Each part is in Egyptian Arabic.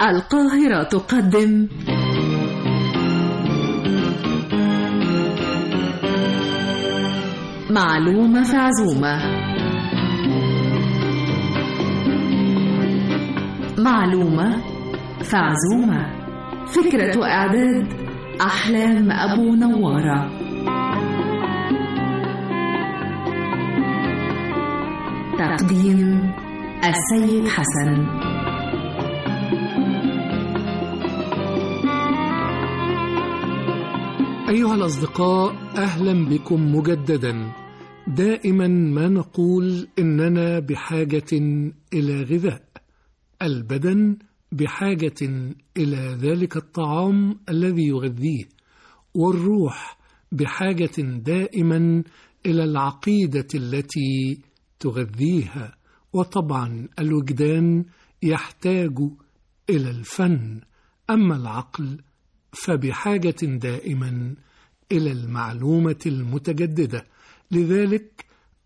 القاهرة تقدم معلومة في عزومة معلومة في عزومة فكرة وإعداد أحلام أبو نوارة تقديم السيد حسن أيها الأصدقاء أهلا بكم مجددا دائما ما نقول إننا بحاجة إلى غذاء البدن بحاجة إلى ذلك الطعام الذي يغذيه والروح بحاجة دائما إلى العقيدة التي تغذيها وطبعا الوجدان يحتاج إلى الفن أما العقل فبحاجة دائما إلى المعلومة المتجددة لذلك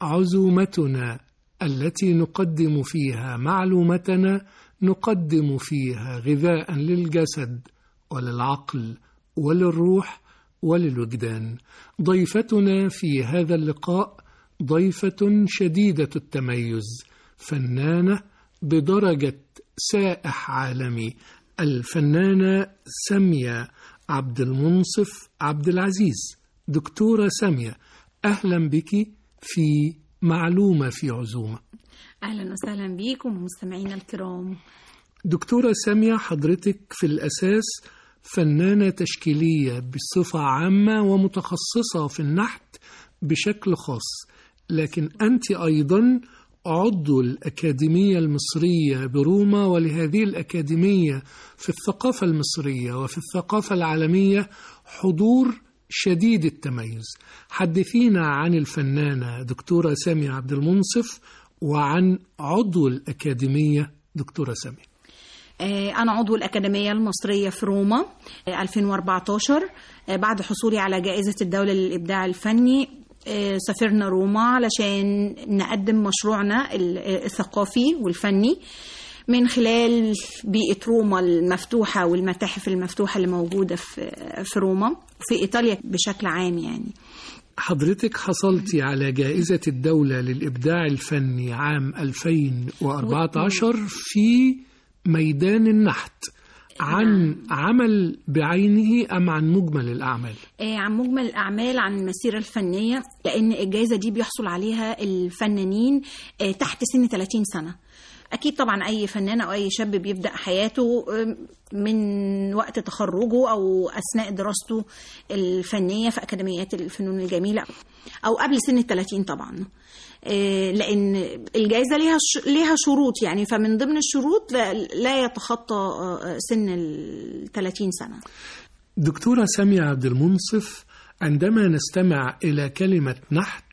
عزومتنا التي نقدم فيها معلومتنا نقدم فيها غذاء للجسد وللعقل وللروح وللوجدان ضيفتنا في هذا اللقاء ضيفة شديدة التميز فنانة بدرجة سائح عالمي الفنانة سامية عبد المنصف عبد العزيز دكتورة سامية أهلا بك في معلومة في عزومة أهلا وسهلا بكم مستمعينا الكرام دكتورة سامية حضرتك في الأساس فنانة تشكيلية بصفة عامة ومتخصصة في النحت بشكل خاص لكن أنت أيضا عضو الأكاديمية المصرية بروما ولهذه الأكاديمية في الثقافة المصرية وفي الثقافة العالمية حضور شديد التميز حدثينا عن الفنانة دكتورة سامية عبد المنصف وعن عضو الأكاديمية دكتورة سامية أنا عضو الأكاديمية المصرية في روما 2014 بعد حصولي على جائزة الدولة للإبداع الفني سافرنا روما علشان نقدم مشروعنا الثقافي والفني من خلال بيئة روما المفتوحة والمتاحف المفتوحة اللي موجودة في روما وفي إيطاليا بشكل عام يعني حضرتك حصلتي على جائزة الدولة للإبداع الفني عام 2014 في ميدان النحت عن عمل بعينه أم عن مجمل الأعمال؟ عن مجمل الأعمال عن المسيرة الفنية لأن الجائزة دي بيحصل عليها الفنانين تحت سن 30 سنة أكيد طبعا أي فنان أو أي شاب بيبدأ حياته من وقت تخرجه أو أثناء دراسته الفنية في أكاديميات الفنون الجميلة أو قبل سن الثلاثين طبعا لأن الجائزة ليها ليها شروط يعني فمن ضمن الشروط لا يتخطى سن ال 30 سنة دكتورة سامية عبد المنصف عندما نستمع إلى كلمة نحت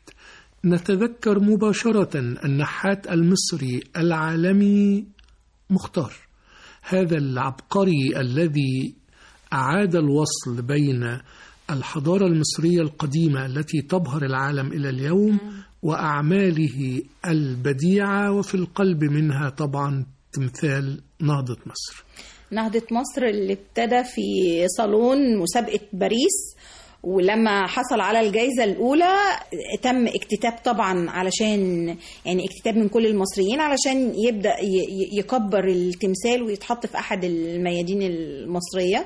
نتذكر مباشرة النحات المصري العالمي مختار هذا العبقري الذي أعاد الوصل بين الحضارة المصرية القديمة التي تبهر العالم إلى اليوم وأعماله البديعة وفي القلب منها طبعا تمثال نهضة مصر نهضة مصر اللي ابتدى في صالون مسابقة باريس ولما حصل على الجائزة الأولى تم اكتتاب طبعا علشان يعني اكتتاب من كل المصريين علشان يبدأ يكبر التمثال ويتحط في أحد الميادين المصرية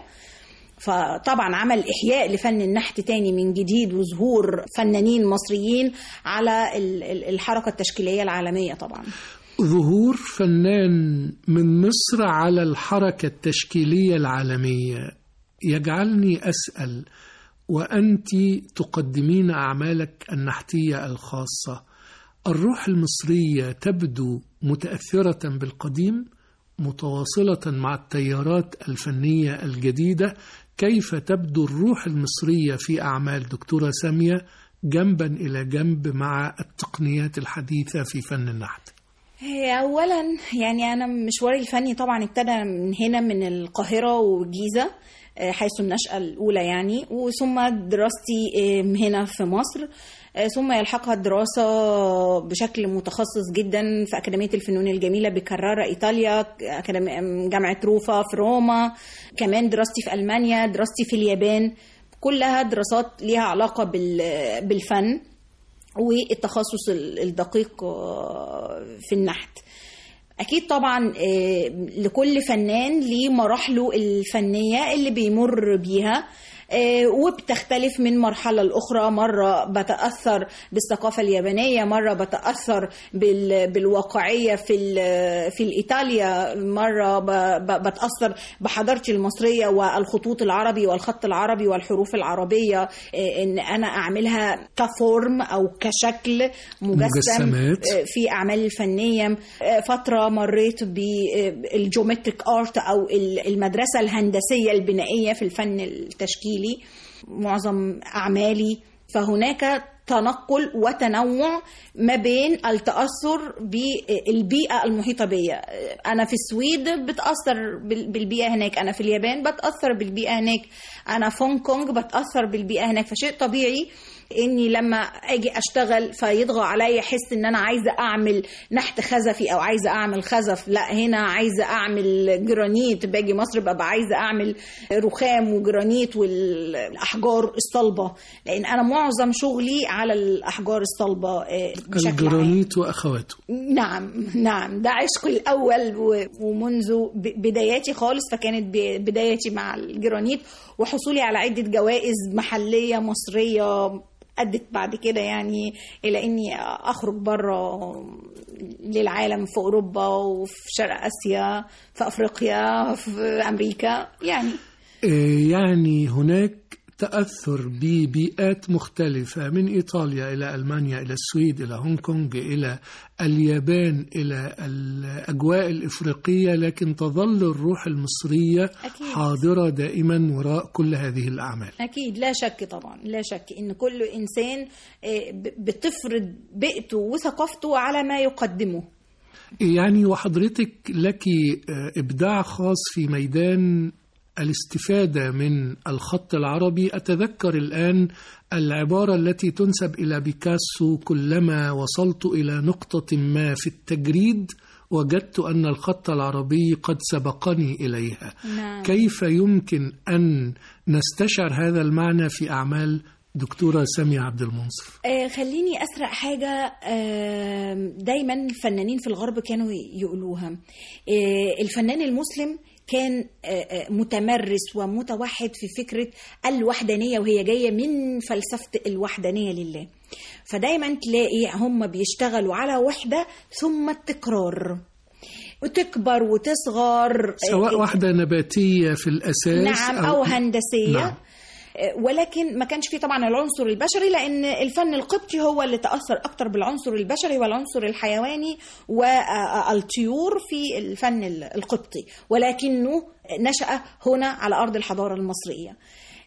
فطبعا عمل إحياء لفن النحت تاني من جديد وظهور فنانين مصريين على الحركة التشكيلية العالمية طبعا ظهور فنان من مصر على الحركة التشكيلية العالمية يجعلني أسأل وأنت تقدمين أعمالك النحتية الخاصة الروح المصرية تبدو متأثرة بالقديم متواصلة مع التيارات الفنية الجديدة كيف تبدو الروح المصرية في أعمال دكتورة سامية جنبا إلى جنب مع التقنيات الحديثة في فن النحت أولا يعني أنا مشواري الفني طبعا ابتدى من هنا من القاهرة والجيزة حيث النشأة الأولى يعني وثم دراستي هنا في مصر آه، ثم يلحقها الدراسة بشكل متخصص جدا في أكاديمية الفنون الجميلة بكرارة إيطاليا أكاديمية- جامعة روفا في روما كمان دراستي في ألمانيا دراستي في اليابان كلها دراسات ليها علاقة بال- بالفن والتخصص ال- الدقيق آه، في النحت اكيد طبعا آه، لكل فنان ليه مراحله الفنيه اللي بيمر بيها آه، وبتختلف من مرحله لاخرى مره بتاثر بالثقافه اليابانيه مره بتاثر بال- بالواقعيه في ال- في الايطاليا مره ب- ب- بتاثر بحضارتي المصريه والخطوط العربي والخط العربي والحروف العربيه آه، ان انا اعملها كفورم او كشكل مجسم مجسمات. آه، في اعمال الفنيه آه، فتره مريت بالجيومتريك ارت او ال- المدرسه الهندسيه البنائيه في الفن التشكيلي معظم اعمالي فهناك تنقل وتنوع ما بين التاثر بالبيئه المحيطه بيا انا في السويد بتاثر بال- بالبيئه هناك انا في اليابان بتاثر بالبيئه هناك انا في هونج كونج بتاثر بالبيئه هناك فشيء طبيعي اني لما اجي اشتغل فيطغى عليا حس ان انا عايزه اعمل نحت خزفي او عايزه اعمل خزف لا هنا عايزه اعمل جرانيت باجي مصر ببقى عايزه اعمل رخام وجرانيت والاحجار الصلبه لان انا معظم شغلي على الاحجار الصلبه آه، بشكل عام الجرانيت واخواته نعم نعم ده عشقي الأول و- ومنذ ب- بداياتي خالص فكانت ب- بدايتي مع الجرانيت وحصولي على عدة جوائز محلية مصرية أدت بعد كده يعني إلى إني أخرج بره للعالم في أوروبا وفي شرق آسيا في أفريقيا في أمريكا يعني آه، يعني هناك تأثر ببيئات مختلفة من إيطاليا إلى ألمانيا إلى السويد إلى هونغ كونج إلى اليابان إلى الأجواء الإفريقية لكن تظل الروح المصرية أكيد. حاضرة دائما وراء كل هذه الأعمال أكيد لا شك طبعا لا شك إن كل إنسان آه، ب- بتفرض بيئته وثقافته على ما يقدمه يعني وحضرتك لك آه، إبداع خاص في ميدان الاستفادة من الخط العربي أتذكر الآن العبارة التي تنسب إلى بيكاسو كلما وصلت إلى نقطة ما في التجريد وجدت أن الخط العربي قد سبقني إليها نعم. كيف يمكن أن نستشعر هذا المعنى في أعمال دكتورة سامية عبد المنصف آه خليني أسرق حاجة آه دايما الفنانين في الغرب كانوا يقولوها آه الفنان المسلم كان آه، آه، متمرس ومتوحد في فكرة الوحدانية وهي جاية من فلسفة الوحدانية لله فدايما تلاقي هم بيشتغلوا على وحدة ثم التكرار وتكبر وتصغر سواء واحدة نباتية في الأساس نعم أو هندسية نعم. ولكن ما كانش فيه طبعا العنصر البشري لان الفن القبطي هو اللي تاثر اكتر بالعنصر البشري والعنصر الحيواني والطيور في الفن القبطي ولكنه نشا هنا على ارض الحضاره المصريه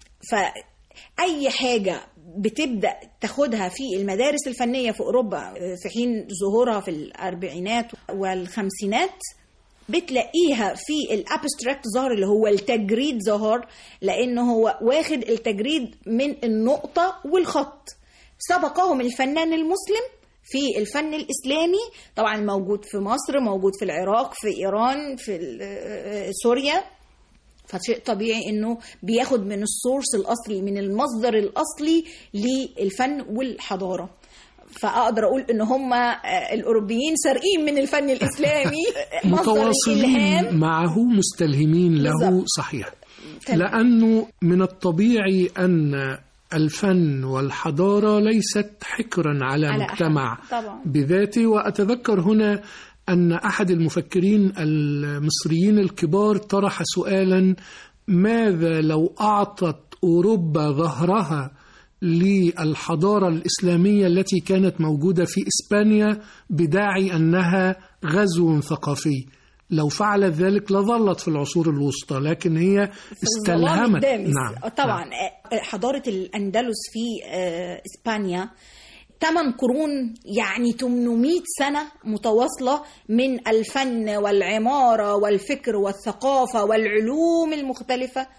فاي حاجه بتبدا تاخدها في المدارس الفنيه في اوروبا في حين ظهورها في الاربعينات والخمسينات بتلاقيها في الابستراكت ظهر اللي هو التجريد ظهر لانه هو واخد التجريد من النقطه والخط سبقهم الفنان المسلم في الفن الاسلامي طبعا موجود في مصر موجود في العراق في ايران في ال- سوريا فشيء طبيعي انه بياخد من السورس الاصلي من المصدر الاصلي للفن والحضاره فاقدر اقول ان هم الاوروبيين سارقين من الفن الاسلامي مصدر متواصلين الالهام معه مستلهمين له بالظبط. صحيح تمام. لأنه من الطبيعي أن الفن والحضارة ليست حكرا على, على أحد. مجتمع طبعا. بذاته وأتذكر هنا أن أحد المفكرين المصريين الكبار طرح سؤالا ماذا لو أعطت أوروبا ظهرها للحضارة الإسلامية التي كانت موجودة في إسبانيا بداعي أنها غزو ثقافي لو فعلت ذلك لظلت في العصور الوسطى لكن هي الظلام استلهمت الدامس. نعم طبعا نعم. آه، حضاره الاندلس في آه، اسبانيا ثمان قرون يعني 800 سنة متواصلة من الفن والعمارة والفكر والثقافة والعلوم المختلفة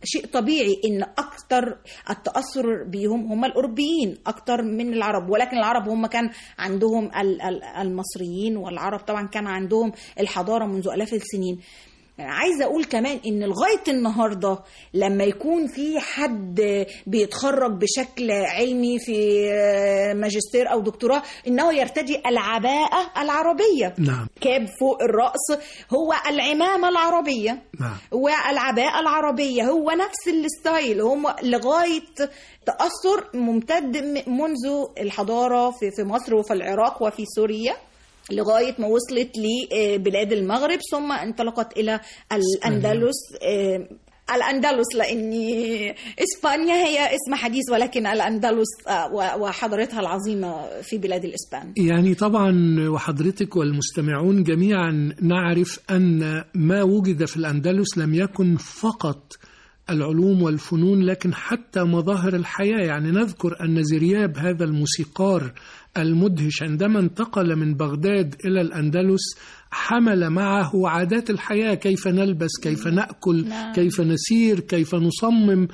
شيء طبيعي ان اكتر التاثر بيهم هم الاوروبيين اكتر من العرب ولكن العرب هم كان عندهم ال- ال- المصريين والعرب طبعا كان عندهم الحضاره منذ الاف السنين عايزه اقول كمان ان لغايه النهارده لما يكون في حد بيتخرج بشكل علمي في ماجستير او دكتوراه انه يرتدي العباءه العربيه نعم كاب فوق الراس هو العمامه العربيه نعم والعباءة العربية هو نفس الستايل هم لغاية تأثر ممتد م- منذ الحضارة في في مصر وفي العراق وفي سوريا لغاية ما وصلت لبلاد المغرب ثم انطلقت إلى الأندلس آه، الأندلس لأن إسبانيا هي اسم حديث ولكن الأندلس آه، و- وحضارتها العظيمة في بلاد الإسبان يعني طبعا وحضرتك والمستمعون جميعا نعرف أن ما وجد في الأندلس لم يكن فقط العلوم والفنون لكن حتى مظاهر الحياة يعني نذكر أن زرياب هذا الموسيقار المدهش عندما انتقل من بغداد إلى الأندلس حمل معه عادات الحياة كيف نلبس كيف نأكل نعم. كيف نسير كيف نصمم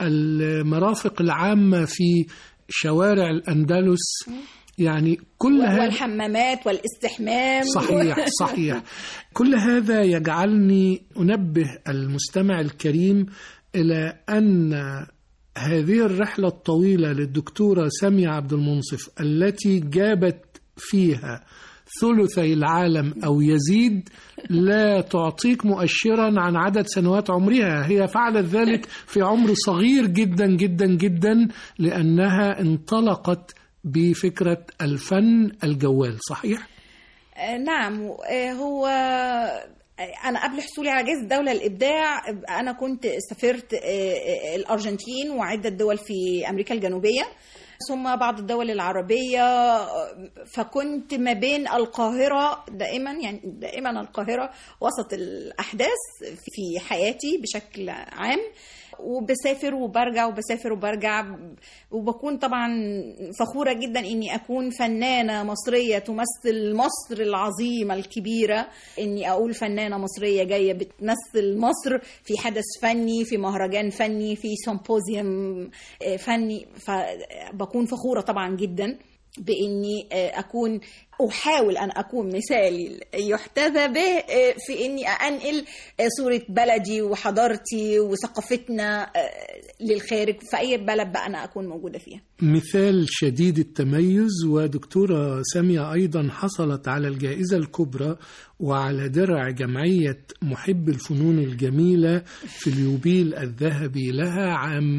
المرافق العامة في شوارع الأندلس يعني كل هذا والحمامات والاستحمام صحيح صحيح كل هذا يجعلني انبه المستمع الكريم الى ان هذه الرحله الطويله للدكتوره ساميه عبد المنصف التي جابت فيها ثلثي العالم او يزيد لا تعطيك مؤشرا عن عدد سنوات عمرها هي فعلت ذلك في عمر صغير جدا جدا جدا لانها انطلقت بفكره الفن الجوال صحيح آه، نعم آه، هو آه، انا قبل حصولي على جائزه الدوله الابداع آه، انا كنت سافرت آه، آه، الارجنتين وعده دول في امريكا الجنوبيه ثم بعض الدول العربيه آه، فكنت ما بين القاهره دائما يعني دائما القاهره وسط الاحداث في حياتي بشكل عام وبسافر وبرجع وبسافر وبرجع وبكون طبعا فخورة جدا اني اكون فنانة مصرية تمثل مصر العظيمة الكبيرة اني اقول فنانة مصرية جاية بتمثل مصر في حدث فني في مهرجان فني في سيمبوزيوم آه، فني فبكون فخورة طبعا جدا باني آه، اكون احاول ان اكون مثالي يحتذى به آه، في اني انقل آه، صوره بلدي وحضارتي وثقافتنا آه، للخارج في اي بلد بقى انا اكون موجوده فيها مثال شديد التميز ودكتورة سامية أيضا حصلت على الجائزة الكبرى وعلى درع جمعية محب الفنون الجميلة في اليوبيل الذهبي لها عام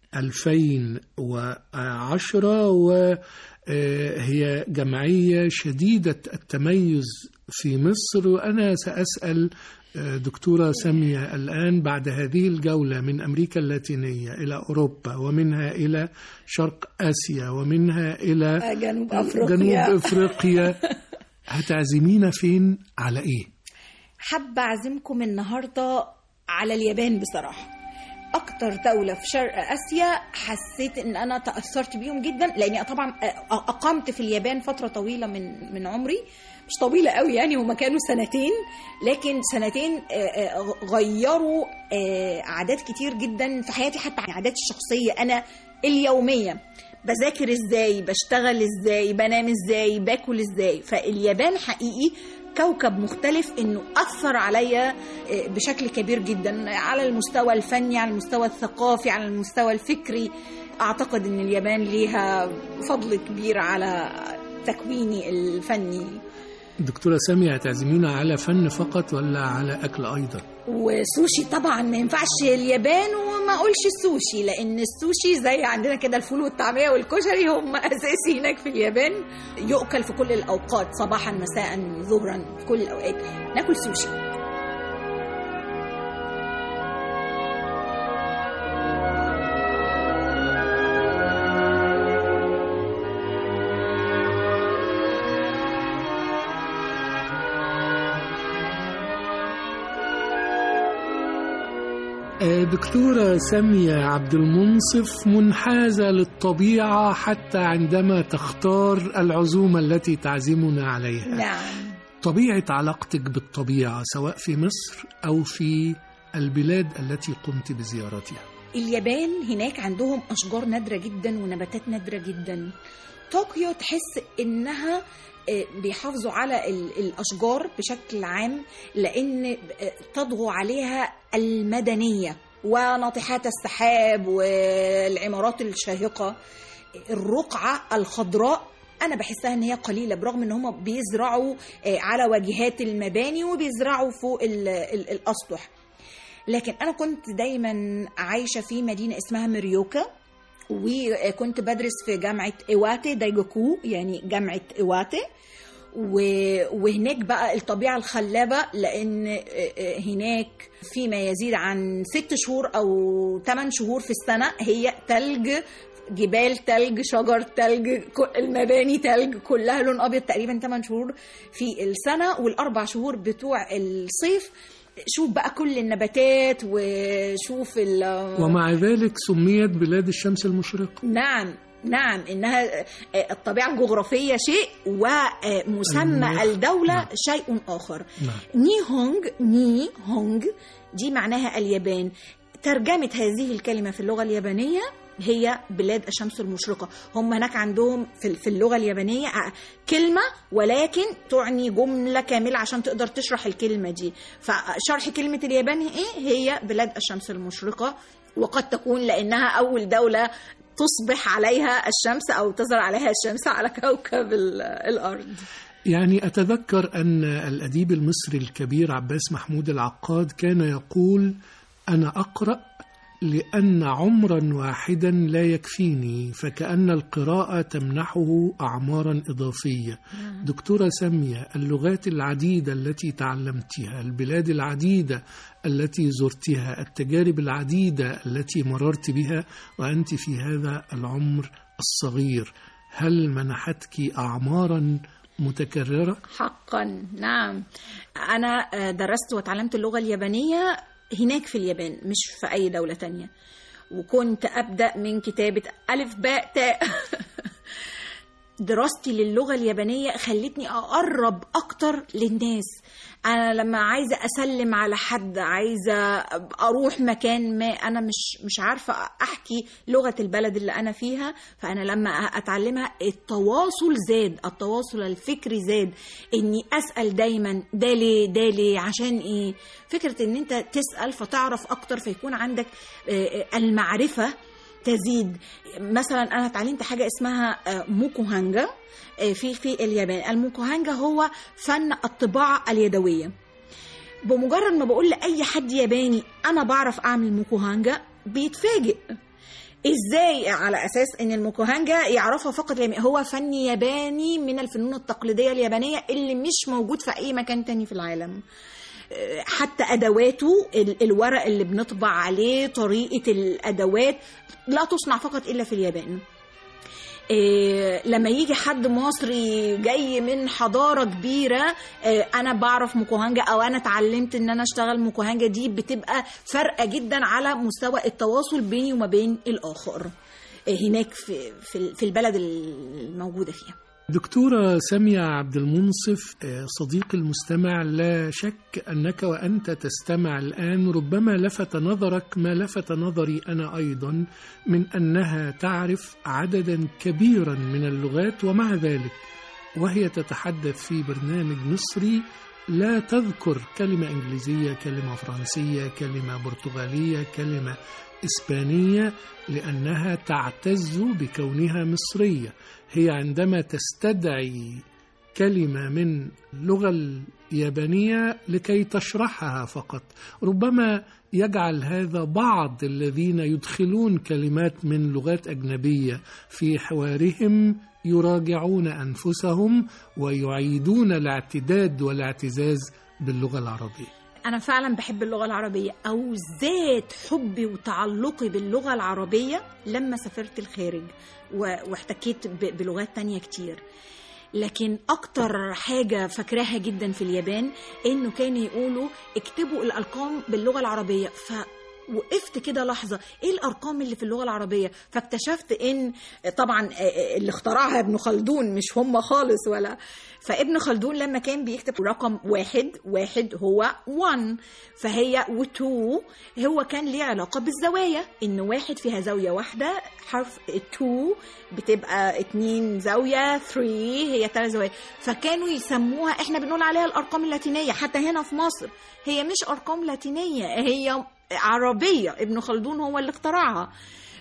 2010 وهي جمعية شديدة التميز في مصر وأنا سأسأل دكتورة سامية الآن بعد هذه الجولة من أمريكا اللاتينية إلى أوروبا ومنها إلى شرق آسيا ومنها إلى جنوب افريقيا جنوب أفريقيا هتعزمينا فين على إيه؟ حابة أعزمكم النهاردة على اليابان بصراحة أكتر دولة في شرق آسيا حسيت إن أنا تأثرت بيهم جدا لأني طبعا أقمت في اليابان فترة طويلة من من عمري مش طويلة قوي يعني هما كانوا سنتين لكن سنتين آه، آه، غيروا آه، عادات كتير جدا في حياتي حتى عاداتي الشخصية أنا اليومية بذاكر ازاي بشتغل ازاي بنام ازاي باكل ازاي فاليابان حقيقي كوكب مختلف انه اثر عليا آه، بشكل كبير جدا على المستوى الفني على المستوى الثقافي على المستوى الفكري اعتقد ان اليابان ليها فضل كبير على تكويني الفني دكتورة سامية هتعزمينا على فن فقط ولا على أكل أيضا؟ وسوشي طبعا ما ينفعش اليابان وما اقولش السوشي لان السوشي زي عندنا كده الفول والطعميه والكشري هم اساسي هناك في اليابان يؤكل في كل الاوقات صباحا مساء ظهرا في كل الاوقات ناكل سوشي آه، دكتورة سامية عبد المنصف منحازة للطبيعة حتى عندما تختار العزومة التي تعزمنا عليها نعم طبيعة علاقتك بالطبيعة سواء في مصر أو في البلاد التي قمت بزيارتها اليابان هناك عندهم أشجار نادرة جدا ونباتات نادرة جدا طوكيو تحس إنها آه، بيحافظوا على ال- الأشجار بشكل عام لأن آه، تطغو عليها المدنية وناطحات السحاب والعمارات الشاهقة الرقعة الخضراء أنا بحسها إن هي قليلة برغم إن هم بيزرعوا آه، على واجهات المباني وبيزرعوا فوق ال- ال- الأسطح لكن انا كنت دايما عايشه في مدينه اسمها مريوكا وكنت بدرس في جامعه ايواتي دايجوكو يعني جامعه ايواتي و- وهناك بقى الطبيعه الخلابه لان هناك فيما يزيد عن ست شهور او ثمان شهور في السنه هي تلج جبال تلج شجر تلج ك- المباني تلج كلها لون ابيض تقريبا 8 شهور في السنه والاربع شهور بتوع الصيف شوف بقى كل النباتات وشوف ال ومع ذلك سميت بلاد الشمس المشرقة نعم نعم انها آه، الطبيعه الجغرافيه شيء ومسمى المناخ. الدوله نعم. شيء اخر نعم. ني هونج ني هونج دي معناها اليابان ترجمة هذه الكلمة في اللغة اليابانية هي بلاد الشمس المشرقة هم هناك عندهم في في اللغة اليابانية ع- كلمة ولكن تعني جملة كاملة عشان تقدر تشرح الكلمة دي فشرح كلمة اليابان ايه هي بلاد الشمس المشرقة وقد تكون لأنها أول دولة تصبح عليها الشمس أو تظهر عليها الشمس على كوكب ال- الأرض يعني أتذكر أن الأديب المصري الكبير عباس محمود العقاد كان يقول أنا أقرأ لأن عمرا واحدا لا يكفيني فكأن القراءة تمنحه أعمارا إضافية دكتورة سامية اللغات العديدة التي تعلمتها البلاد العديدة التي زرتها التجارب العديدة التي مررت بها وأنت في هذا العمر الصغير هل منحتك أعمارا متكررة؟ حقا نعم أنا آه، درست وتعلمت اللغة اليابانية هناك في اليابان مش في أي دولة تانية وكنت أبدأ من كتابة ألف باء تاء دراستي للغة اليابانية خلتني أقرب أكتر للناس أنا لما عايزة أسلم على حد عايزة أروح مكان ما أنا مش مش عارفة أحكي لغة البلد اللي أنا فيها فأنا لما أتعلمها التواصل زاد التواصل الفكري زاد إني أسأل دايما ده ليه ده ليه عشان إيه فكرة إن أنت تسأل فتعرف أكتر فيكون عندك آه، آه، المعرفة تزيد مثلا انا اتعلمت حاجه اسمها آه، موكوهانجا آه، في في اليابان الموكوهانجا هو فن الطباعه اليدويه بمجرد ما بقول لاي حد ياباني انا بعرف اعمل موكوهانجا بيتفاجئ ازاي على اساس ان الموكوهانجا يعرفها فقط اليابان هو فن ياباني من الفنون التقليديه اليابانيه اللي مش موجود في اي مكان تاني في العالم حتى ادواته ال- الورق اللي بنطبع عليه طريقه الادوات لا تصنع فقط الا في اليابان إيه لما يجي حد مصري جاي من حضاره كبيره إيه انا بعرف موكوهانجا او انا اتعلمت ان انا اشتغل موكوهانجا دي بتبقى فارقه جدا على مستوى التواصل بيني وما بين الاخر إيه هناك في في في البلد الموجوده فيها دكتورة سامية عبد المنصف آه، صديق المستمع لا شك أنك وأنت تستمع الآن ربما لفت نظرك ما لفت نظري أنا أيضا من أنها تعرف عددا كبيرا من اللغات ومع ذلك وهي تتحدث في برنامج مصري لا تذكر كلمة إنجليزية كلمة فرنسية كلمة برتغالية كلمة إسبانية لأنها تعتز بكونها مصرية هي عندما تستدعي كلمة من اللغة اليابانية لكي تشرحها فقط ربما يجعل هذا بعض الذين يدخلون كلمات من لغات أجنبية في حوارهم يراجعون أنفسهم ويعيدون الاعتداد والاعتزاز باللغة العربية أنا فعلا بحب اللغة العربية أو زاد حبي وتعلقي باللغة العربية لما سافرت الخارج و- واحتكيت ب- بلغات تانية كتير لكن أكتر حاجة فاكراها جدا في اليابان إنه كانوا يقولوا اكتبوا الأرقام باللغة العربية ف وقفت كده لحظه ايه الارقام اللي في اللغه العربيه فاكتشفت ان طبعا اللي اخترعها ابن خلدون مش هم خالص ولا فابن خلدون لما كان بيكتب رقم واحد واحد هو 1 فهي وتو هو كان ليه علاقة بالزوايا إن واحد فيها زاوية واحدة حرف 2 بتبقى اتنين زاوية 3 هي ثلاث زوايا فكانوا يسموها احنا بنقول عليها الأرقام اللاتينية حتى هنا في مصر هي مش أرقام لاتينية هي عربية ابن خلدون هو اللي اخترعها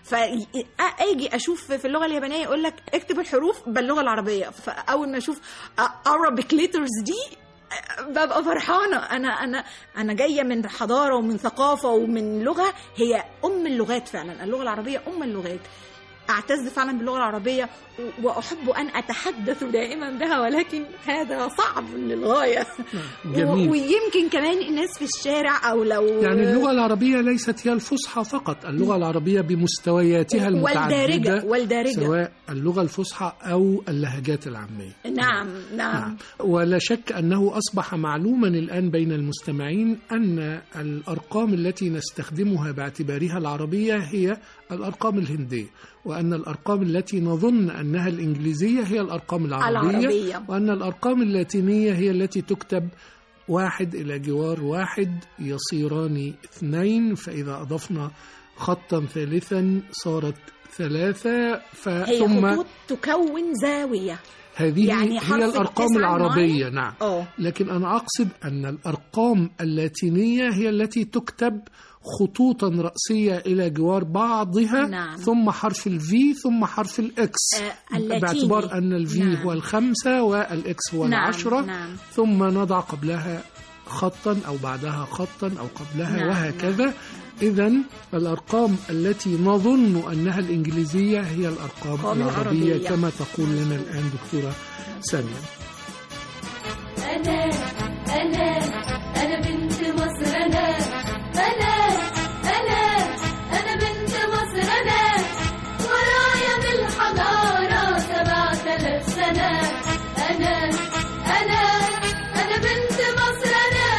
فاجي اشوف في اللغه اليابانيه يقول لك اكتب الحروف باللغه العربيه فاول ما اشوف Arabic letters دي ببقى فرحانه انا انا انا جايه من حضاره ومن ثقافه ومن لغه هي ام اللغات فعلا اللغه العربيه ام اللغات اعتز فعلا باللغه العربيه واحب ان اتحدث دائما بها ولكن هذا صعب للغايه جميل. ويمكن كمان الناس في الشارع او لو يعني اللغة العربية ليست هي الفصحى فقط اللغة العربية بمستوياتها المتعددة والدارجه والدارجه سواء اللغة الفصحى أو اللهجات العامية نعم نعم ولا شك أنه أصبح معلوما الآن بين المستمعين أن الأرقام التي نستخدمها باعتبارها العربية هي الأرقام الهندية وأن الأرقام التي نظن أنها الإنجليزية هي الأرقام العربية, العربية. وأن الأرقام اللاتينية هي التي تكتب واحد إلى جوار واحد يصيران اثنين فإذا أضفنا خطا ثالثا صارت ثلاثة هي ثم خطوط تكون زاويه هذه يعني حرف هي الأرقام التسعة العربية ناين. نعم اه لكن أنا أقصد أن الأرقام اللاتينية هي التي تكتب خطوطا رأسية إلى جوار بعضها نعم. ثم حرف الفي ثم حرف الإكس آه، اللاتيني. باعتبار أن الفي نعم. هو الخمسة والإكس هو نعم، العشرة نعم. ثم نضع قبلها خطا أو بعدها خطا أو قبلها نعم، وهكذا إذا الأرقام التي نظن أنها الإنجليزية هي الأرقام الأرقام العربية العربية. كما تقول لنا الآن دكتورة سامية أنا أنا أنا بنت مصر أنا أنا أنا أنا بنت مصر أنا ورايا بالحضارة سبعة آلاف سنة أنا أنا أنا بنت مصر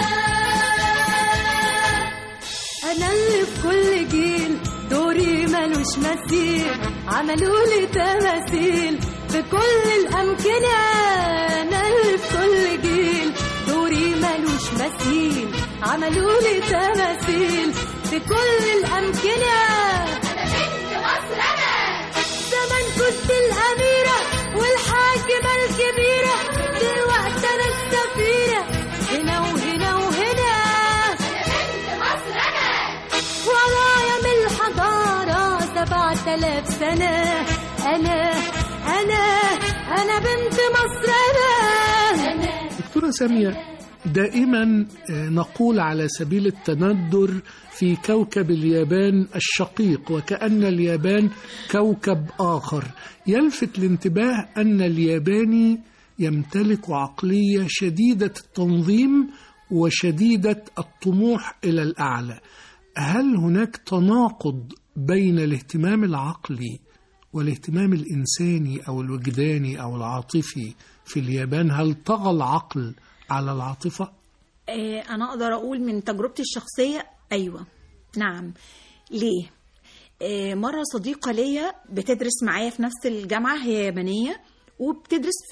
أنا أنا اللي في كل جيل دوري ملوش مثيل عملوا لي تماثيل في كل الأمكنة أنا اللي في كل جيل دوري ملوش مثيل عملوا لي تماثيل في كل الأمكنة أنا بنت مصر أنا زمان كنت الأميرة والحاكمة الكبيرة دلوقتي أنا السفيرة هنا وهنا وهنا أنا بنت مصر أنا ورايا من الحضارة سبعة آلاف سنة أنا أنا أنا بنت مصر أنا أنا دكتورة سامية دائما آه، نقول على سبيل التندر في كوكب اليابان الشقيق وكأن اليابان كوكب آخر يلفت الانتباه أن الياباني يمتلك عقلية شديدة التنظيم وشديدة الطموح إلى الأعلى هل هناك تناقض بين الاهتمام العقلي والاهتمام الإنساني أو الوجداني أو العاطفي في اليابان هل طغى العقل على العاطفة؟ آه، انا اقدر اقول من تجربتي الشخصيه ايوه نعم ليه آه، مره صديقه ليا بتدرس معايا في نفس الجامعه هي يابانيه وبتدرس في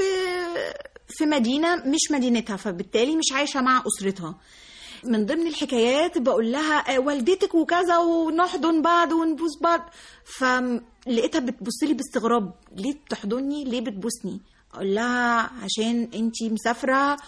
في مدينه مش مدينتها فبالتالي مش عايشه مع اسرتها من ضمن الحكايات بقول لها آه، والدتك وكذا ونحضن بعض ونبوس بعض فلقيتها بتبص لي باستغراب ليه بتحضني ليه بتبوسني اقول لها عشان انتي مسافره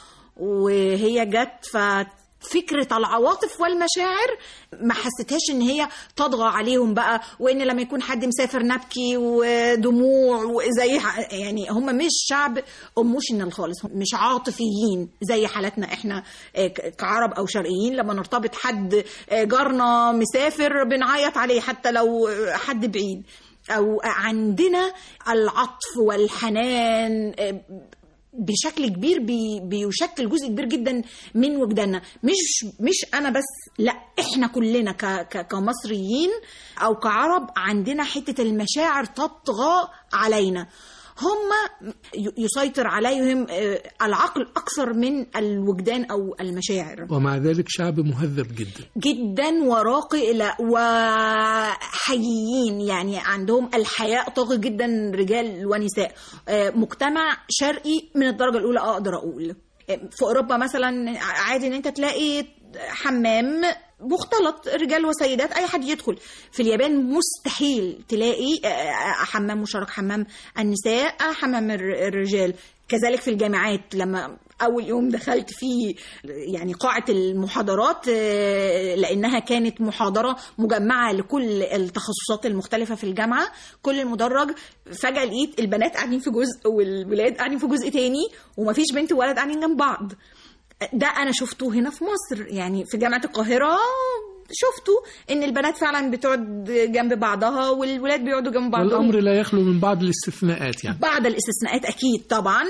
وهي جت ففكرة العواطف والمشاعر ما حسيتهاش ان هي تطغى عليهم بقى وان لما يكون حد مسافر نبكي ودموع وزي ح- يعني هم مش شعب ايموشنال خالص هم مش عاطفيين زي حالتنا احنا آه، ك- كعرب او شرقيين لما نرتبط حد آه، جارنا مسافر بنعيط عليه حتى لو آه، حد بعيد او عندنا العطف والحنان آه، بشكل كبير بي بيشكل جزء كبير جدا من وجداننا مش مش انا بس لا احنا كلنا ك ك كمصريين او كعرب عندنا حته المشاعر تطغى علينا هم ي- يسيطر عليهم آه، العقل اكثر من الوجدان او المشاعر ومع ذلك شعب مهذب جدا جدا وراقي الى وحييين يعني عندهم الحياء طاغي جدا رجال ونساء آه، مجتمع شرقي من الدرجه الاولى اقدر اقول آه، في اوروبا مثلا عادي ان انت تلاقي حمام مختلط رجال وسيدات اي حد يدخل في اليابان مستحيل تلاقي آه، حمام مشترك حمام النساء آه، حمام الر- الرجال كذلك في الجامعات لما اول يوم دخلت فيه يعني قاعه المحاضرات آه، لانها كانت محاضره مجمعه لكل التخصصات المختلفه في الجامعه كل المدرج فجاه لقيت البنات قاعدين في جزء والولاد قاعدين في جزء تاني ومفيش بنت وولد قاعدين جنب بعض ده انا شفته هنا في مصر يعني في جامعه القاهره شفتوا ان البنات فعلا بتقعد جنب بعضها والولاد بيقعدوا جنب بعضهم والأمر لا يخلو من بعض الاستثناءات يعني بعض الاستثناءات اكيد طبعا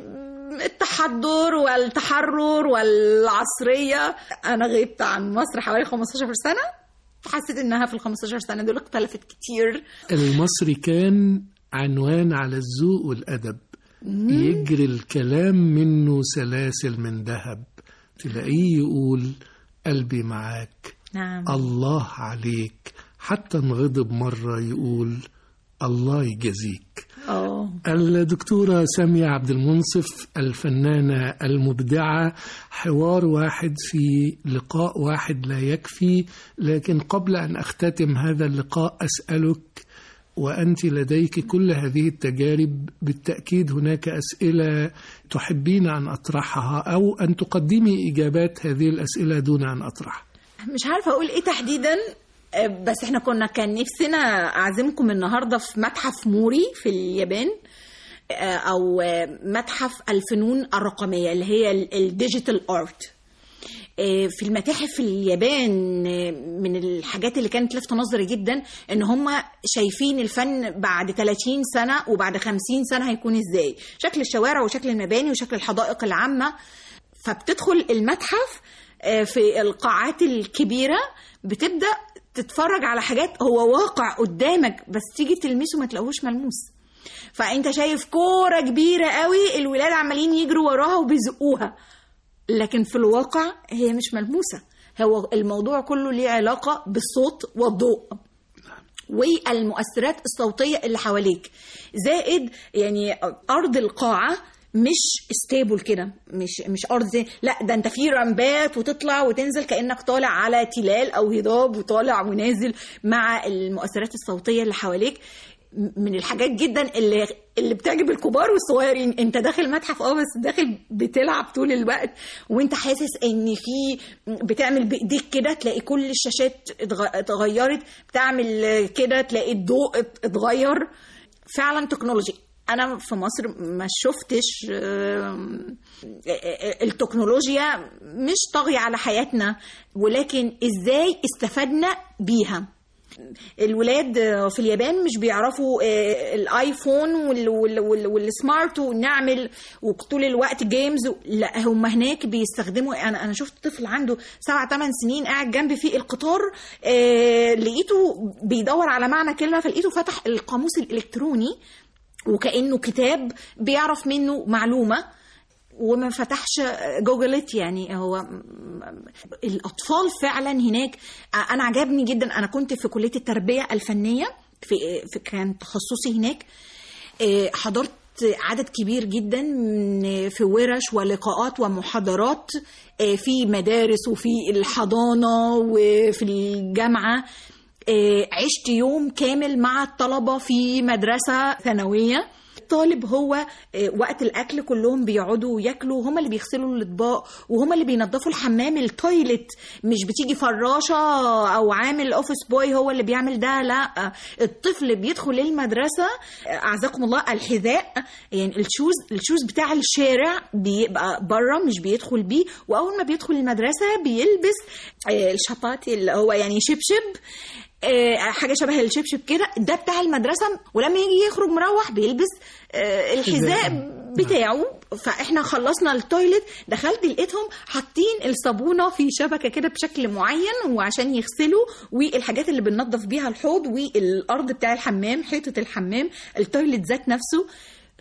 التحضر والتحرر والعصريه انا غبت عن مصر حوالي 15 سنه حسيت انها في ال 15 سنه دول اختلفت كتير المصري كان عنوان على الذوق والأدب يجري الكلام منه سلاسل من ذهب تلاقيه يقول قلبي معاك نعم الله عليك حتى انغضب مرة يقول الله يجازيك اه الدكتورة سامية عبد المنصف الفنانة المبدعة حوار واحد في لقاء واحد لا يكفي لكن قبل أن أختتم هذا اللقاء أسألك وأنت لديك كل هذه التجارب بالتأكيد هناك أسئلة تحبين أن أطرحها أو أن تقدمي إجابات هذه الأسئلة دون أن أطرح مش عارفه اقول ايه تحديدا آه، بس احنا كنا كان نفسنا اعزمكم النهارده في متحف موري في اليابان آه، او آه، متحف الفنون الرقميه اللي هي الديجيتال ارت في المتاحف في اليابان آه، من الحاجات اللي كانت لفت نظري جدا ان هم شايفين الفن بعد 30 سنه وبعد 50 سنه هيكون ازاي شكل الشوارع وشكل المباني وشكل الحدائق العامه فبتدخل المتحف آه، في القاعات الكبيرة بتبدأ تتفرج على حاجات هو واقع قدامك بس تيجي تلمسه ما تلاقوش ملموس فانت شايف كورة كبيرة قوي الولاد عمالين يجروا وراها وبيزقوها لكن في الواقع هي مش ملموسة هو الموضوع كله ليه علاقة بالصوت والضوء والمؤثرات الصوتية اللي حواليك زائد يعني أرض القاعة مش ستيبل كده مش مش ارض زي لا ده انت في رمبات وتطلع وتنزل كانك طالع على تلال او هضاب وطالع ونازل مع المؤثرات الصوتيه اللي حواليك من الحاجات جدا اللي اللي بتعجب الكبار والصغيرين انت داخل متحف اه بس داخل بتلعب طول الوقت وانت حاسس ان في بتعمل بايديك كده تلاقي كل الشاشات اتغ- اتغيرت بتعمل كده تلاقي الضوء ات- اتغير فعلا تكنولوجي انا في مصر ما شفتش آم، التكنولوجيا مش طاغية على حياتنا ولكن ازاي استفدنا بيها الولاد في اليابان مش بيعرفوا آه، الايفون وال- وال- وال- والسمارت ونعمل وطول الوقت جيمز لا هم هناك بيستخدموا انا انا شفت طفل عنده سبع ثمان سنين قاعد جنبي في القطار آه، لقيته بيدور على معنى كلمه فلقيته فتح القاموس الالكتروني وكانه كتاب بيعرف منه معلومه وما فتحش جوجلت يعني هو الاطفال فعلا هناك انا عجبني جدا انا كنت في كليه التربيه الفنيه في, في كان تخصصي هناك إيه، حضرت عدد كبير جدا من- في ورش ولقاءات ومحاضرات إيه، في مدارس وفي الحضانه وفي الجامعه إيه، عشت يوم كامل مع الطلبه في مدرسه ثانويه الطالب هو آه، وقت الاكل كلهم بيقعدوا ياكلوا هم اللي بيغسلوا الاطباق وهم اللي بينظفوا الحمام التويلت مش بتيجي فراشه او عامل اوفيس بوي هو اللي بيعمل ده لا الطفل بيدخل المدرسه آه، اعزكم الله الحذاء يعني الشوز الشوز بتاع الشارع بيبقى بره مش بيدخل بيه واول ما بيدخل المدرسه بيلبس آه، الشباتي اللي هو يعني شبشب آه، حاجه شبه الشبشب كده ده بتاع المدرسه ولما يجي يخرج مروح بيلبس آه، الحذاء حذاء. بتاعه فاحنا خلصنا التويلت دخلت لقيتهم حاطين الصابونه في شبكه كده بشكل معين وعشان يغسلوا والحاجات اللي بننظف بيها الحوض والارض بتاع الحمام حيطه الحمام التويلت ذات نفسه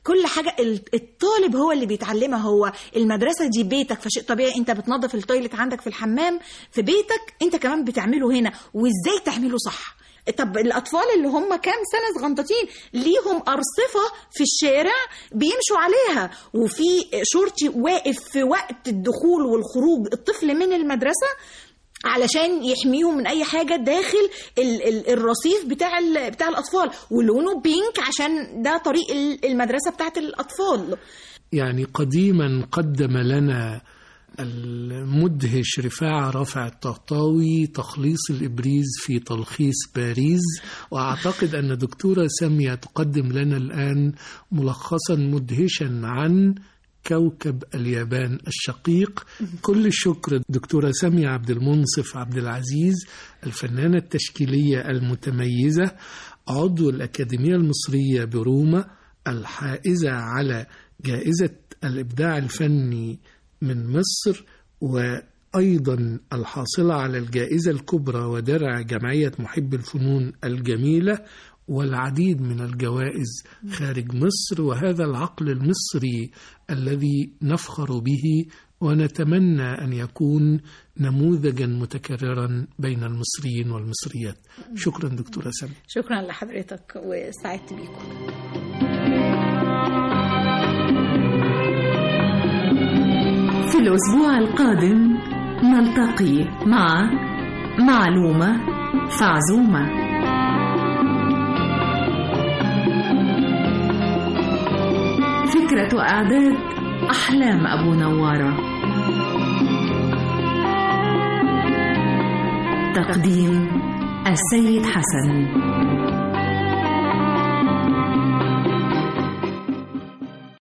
كل حاجه ال- الطالب هو اللي بيتعلمها هو المدرسه دي بيتك فشيء طبيعي انت بتنظف التويلت عندك في الحمام في بيتك انت كمان بتعمله هنا وازاي تعمله صح طب الاطفال اللي هم كام سنه صغنطتين ليهم ارصفه في الشارع بيمشوا عليها وفي شرطي واقف في وقت الدخول والخروج الطفل من المدرسه علشان يحميهم من اي حاجه داخل ال ال الرصيف بتاع ال بتاع الاطفال ولونه بينك عشان ده طريق ال- المدرسه بتاعت الاطفال يعني قديما قدم لنا المدهش رفاعة رافع الطهطاوي تخليص الإبريز في تلخيص باريس وأعتقد أن دكتورة سامية تقدم لنا الآن ملخصا مدهشا عن كوكب اليابان الشقيق كل الشكر دكتورة سامية عبد المنصف عبد العزيز الفنانة التشكيلية المتميزة عضو الأكاديمية المصرية بروما الحائزة على جائزة الإبداع الفني من مصر وأيضا الحاصلة على الجائزة الكبرى ودرع جمعية محب الفنون الجميلة والعديد من الجوائز خارج مصر وهذا العقل المصري الذي نفخر به ونتمنى أن يكون نموذجا متكررا بين المصريين والمصريات شكرا دكتورة سامي شكرا لحضرتك وسعدت بيكم في الأسبوع القادم نلتقي مع معلومة فعزومة فكرة إعداد أحلام أبو نوارة تقديم السيد حسن